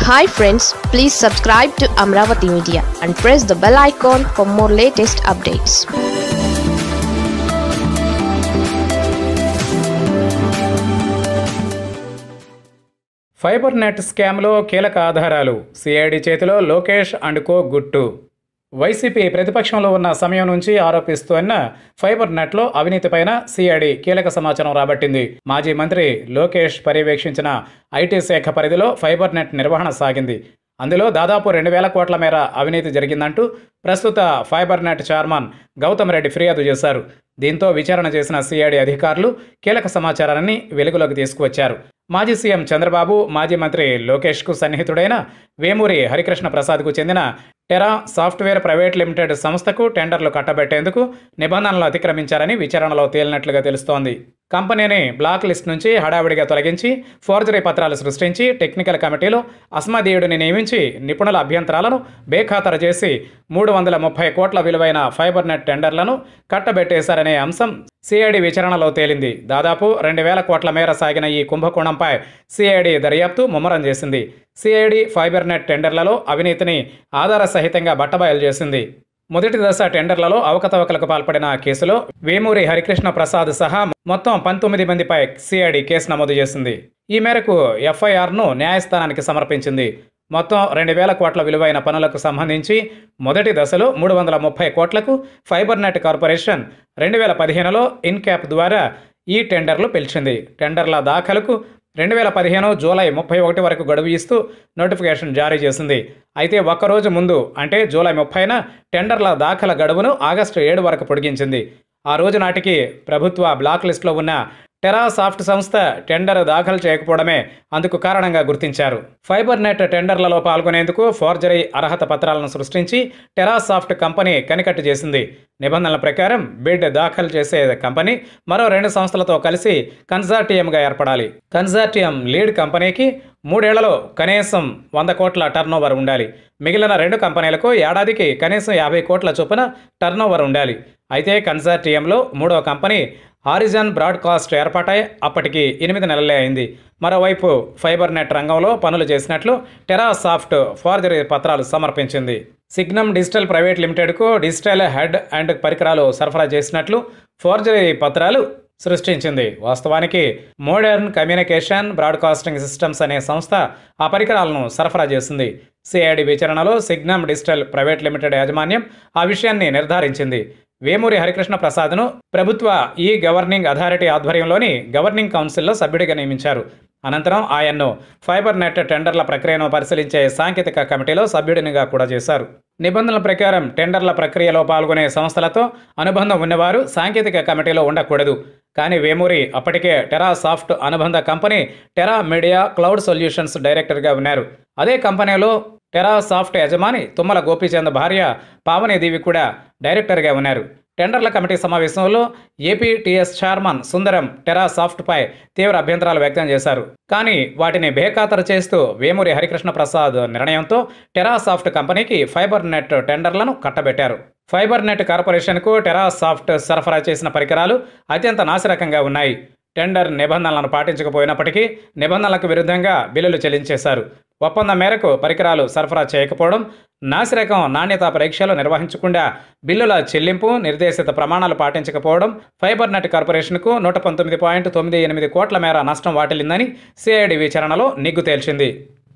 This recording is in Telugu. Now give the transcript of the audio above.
hi friends please subscribe to Amaravati media and press the bell icon for more latest updates fibre net స్కామ్లో కీలక ఆధారాలు సిఐడి చేతిలో లోకేష్ అండ్ కో గుట్టు వైసీపీ ప్రతిపక్షంలో ఉన్న సమయం నుంచి ఆరోపిస్తున్న ఫైబర్ నెట్లో అవినీతిపైన సిఐడి కీలక సమాచారం రాబట్టింది మాజీ మంత్రి లోకేష్ పర్యవేక్షించిన ఐటీ శాఖ పరిధిలో ఫైబర్ నెట్ నిర్వహణ సాగింది అందులో దాదాపు రెండు వేల కోట్ల మేర అవినీతి జరిగిందంటూ ప్రస్తుత fibre net chairman Gautam Reddy ఫిర్యాదు చేశారు దీంతో విచారణ చేసిన సిఐడి అధికారులు కీలక సమాచారాన్ని వెలుగులోకి తీసుకువచ్చారు మాజీ సీఎం చంద్రబాబు మాజీ మంత్రి లోకేష్కు సన్నిహితుడైన వేమూరి హరికృష్ణ ప్రసాద్కు చెందిన టెరా సాఫ్ట్వేర్ ప్రైవేట్ లిమిటెడ్ సంస్థకు టెండర్లు కట్టబెట్టేందుకు నిబంధనలు అతిక్రమించారని విచారణలో తేలినట్లుగా తెలుస్తోంది కంపెనీని బ్లాక్ లిస్ట్ నుంచి హడావిడిగా తొలగించి ఫోర్జరీ పత్రాలు సృష్టించి టెక్నికల్ కమిటీలో అస్మదీయుడిని నియమించి నిపుణుల అభ్యంతరాలను బేఖాతరు చేసి మూడు వందల ముప్పై కోట్ల విలువైన ఫైబర్ నెట్ టెండర్లను కట్టబెట్టేశారనే అంశం సిఐడి విచారణలో తేలింది దాదాపు రెండు వేల కోట్ల మేర సాగిన ఈ కుంభకోణంపై సిఐడి దర్యాప్తు ముమ్మరం చేసింది సిఐడి ఫైబర్ నెట్ టెండర్లలో అవినీతిని ఆధార సహితంగా బట్టబయలు చేసింది మొదటి దశ టెండర్లలో అవకతవకలకు పాల్పడిన కేసులో వేమూరి హరికృష్ణ ప్రసాద్ సహా మొత్తం పంతొమ్మిది మందిపై సిఐడి కేసు నమోదు చేసింది ఈ మేరకు ఎఫ్ఐఆర్ను న్యాయస్థానానికి సమర్పించింది మొత్తం రెండు వేల కోట్ల విలువైన పనులకు సంబంధించి మొదటి దశలో మూడు వందల ముప్పై కోట్లకు ఫైబర్ నెట్ కార్పొరేషన్ రెండు వేల పదిహేనులో ఇన్క్యాప్ ద్వారా ఈ టెండర్లు పిలిచింది టెండర్ల దాఖలకు రెండు వేల పదిహేను జూలై ముప్పై ఒకటి వరకు గడువు ఇస్తూ నోటిఫికేషన్ జారీ చేసింది అయితే ఒక్కరోజు ముందు అంటే జూలై ముప్పైన టెండర్ల దాఖల గడువును ఆగస్టు ఏడు వరకు పొడిగించింది ఆ రోజు నాటికి ప్రభుత్వ బ్లాక్ లిస్టులో ఉన్న టెరా సాఫ్ట్ సంస్థ టెండర్ దాఖలు చేయకపోవడమే అందుకు కారణంగా గుర్తించారు ఫైబర్ నెట్ టెండర్లలో పాల్గొనేందుకు ఫోర్జరీ అర్హత పత్రాలను సృష్టించి టెరా సాఫ్ట్ కంపెనీ కనికట్టు చేసింది నిబంధనల ప్రకారం బిడ్ దాఖలు చేసే కంపెనీ మరో రెండు సంస్థలతో కలిసి కన్సార్టియంగా ఏర్పడాలి కన్సార్టియం లీడ్ కంపెనీకి మూడేళ్లలో కనీసం వంద కోట్ల టర్నోవర్ ఉండాలి మిగిలిన రెండు కంపెనీలకు ఏడాదికి కనీసం యాభై కోట్ల చొప్పున టర్నోవర్ ఉండాలి అయితే కన్సార్టియంలో మూడో కంపెనీ హారిజన్ బ్రాడ్కాస్ట్ ఏర్పాటై అప్పటికి ఎనిమిది నెలలే అయింది మరోవైపు ఫైబర్ నెట్ రంగంలో పనులు చేసినట్లు టెరా సాఫ్ట్ ఫోర్జరీ పత్రాలు సమర్పించింది సిగ్నమ్ డిజిటల్ ప్రైవేట్ లిమిటెడ్కు డిజిటల్ హెడ్ అండ్ పరికరాలు సరఫరా చేసినట్లు ఫోర్జరీ పత్రాలు సృష్టించింది వాస్తవానికి మోడర్న్ కమ్యూనికేషన్ బ్రాడ్కాస్టింగ్ సిస్టమ్స్ అనే సంస్థ ఆ పరికరాలను సరఫరా చేసింది సిఐడి విచారణలో సిగ్నమ్ డిజిటల్ ప్రైవేట్ లిమిటెడ్ యాజమాన్యం ఆ విషయాన్ని నిర్ధారించింది వేమూరి హరికృష్ణ ప్రసాద్ను ప్రభుత్వ ఈ గవర్నింగ్ అథారిటీ ఆధ్వర్యంలోని గవర్నింగ్ కౌన్సిల్లో సభ్యుడిగా నియమించారు అనంతరం ఆయన్ను ఫైబర్ నెట్ టెండర్ల ప్రక్రియను పరిశీలించే సాంకేతిక కమిటీలో సభ్యుడినిగా కూడా చేశారు నిబంధనల ప్రకారం టెండర్ల ప్రక్రియలో పాల్గొనే సంస్థలతో అనుబంధం ఉన్నవారు సాంకేతిక కమిటీలో ఉండకూడదు కానీ వేమూరి అప్పటికే టెరా సాఫ్ట్ అనుబంధ company Tera media cloud solutions డైరెక్టర్గా ఉన్నారు అదే కంపెనీలో టెరా సాఫ్ట్ యజమాని తుమ్మల గోపీచంద్ భార్య పావనీదేవి కూడా డైరెక్టర్గా ఉన్నారు టెండర్ల కమిటీ సమావేశంలో AP TS chairman Sundaram Tera సాఫ్ట్పై తీవ్ర అభ్యంతరాలు వ్యక్తం చేశారు కానీ వాటిని బేఖాతరు చేస్తూ వేమూరి హరికృష్ణ ప్రసాద్ నిర్ణయంతో టెరా సాఫ్ట్ కంపెనీకి ఫైబర్ నెట్ టెండర్లను కట్టబెట్టారు ఫైబర్ నెట్ కార్పొరేషన్కు టెరా సాఫ్ట్ సరఫరా చేసిన పరికరాలు అత్యంత నాసిరకంగా ఉన్నాయి టెండర్ నిబంధనలను పాటించకపోయినప్పటికీ నిబంధనలకు విరుద్ధంగా బిల్లులు చెల్లించేశారు ఒప్పందం మేరకు పరికరాలు సరఫరా చేయకపోవడం నాసిరకం నాణ్యతా పరీక్షలు నిర్వహించకుండా బిల్లుల చెల్లింపు నిర్దేశిత ప్రమాణాలు పాటించకపోవడం ఫైబర్ నెట్ కార్పొరేషన్కు నూట పంతొమ్మిది పాయింట్ తొమ్మిది ఎనిమిది కోట్ల మేర నష్టం వాటిల్లిందని సిఐడి విచారణలో నిగ్గు తేల్చింది